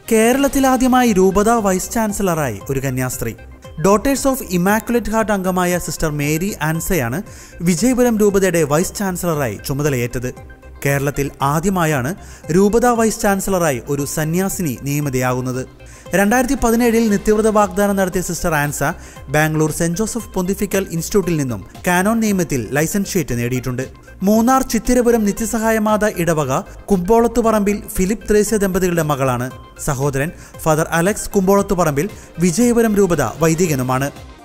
കേരളത്തിലാദ്യമായി രൂപത വൈസ് ചാൻസലറായി ഒരു കന്യാസ്ത്രീ ഡോട്ടേഴ്സ് ഓഫ് ഇമാക്കുലേറ്റ് ഹാർട്ട് അംഗമായ സിസ്റ്റർ മേരി ആൻസയാണ് വിജയപുരം രൂപതയുടെ വൈസ് ചാൻസലറായി ചുമതലയേറ്റത് കേരളത്തിൽ ആദ്യമായാണ് രൂപത വൈസ് ചാൻസലറായി ഒരു സന്യാസിനി നിയമിതയാകുന്നത് രണ്ടായിരത്തി പതിനേഴിൽ നിത്യവ്രത വാഗ്ദാനം നടത്തിയ sister Ansa Bangalore Saint Joseph Pontifical ഇൻസ്റ്റിറ്റ്യൂട്ടിൽ നിന്നും കാനോൺ നിയമത്തിൽ ലൈസൻഷ്യേറ്റ് നേടിയിട്ടുണ്ട് മൂന്നാർ ചിത്തിരപുരം നിത്യസഹായമാത ഇടവക കുമ്പോളത്തുപറമ്പിൽ ഫിലിപ്പ് ത്രേസ്യ ദമ്പതികളുടെ മകളാണ് സഹോദരൻ ഫാദർ അലക്സ് കുമ്പോളത്തുപറമ്പിൽ വിജയപുരം രൂപത വൈദികനുമാണ്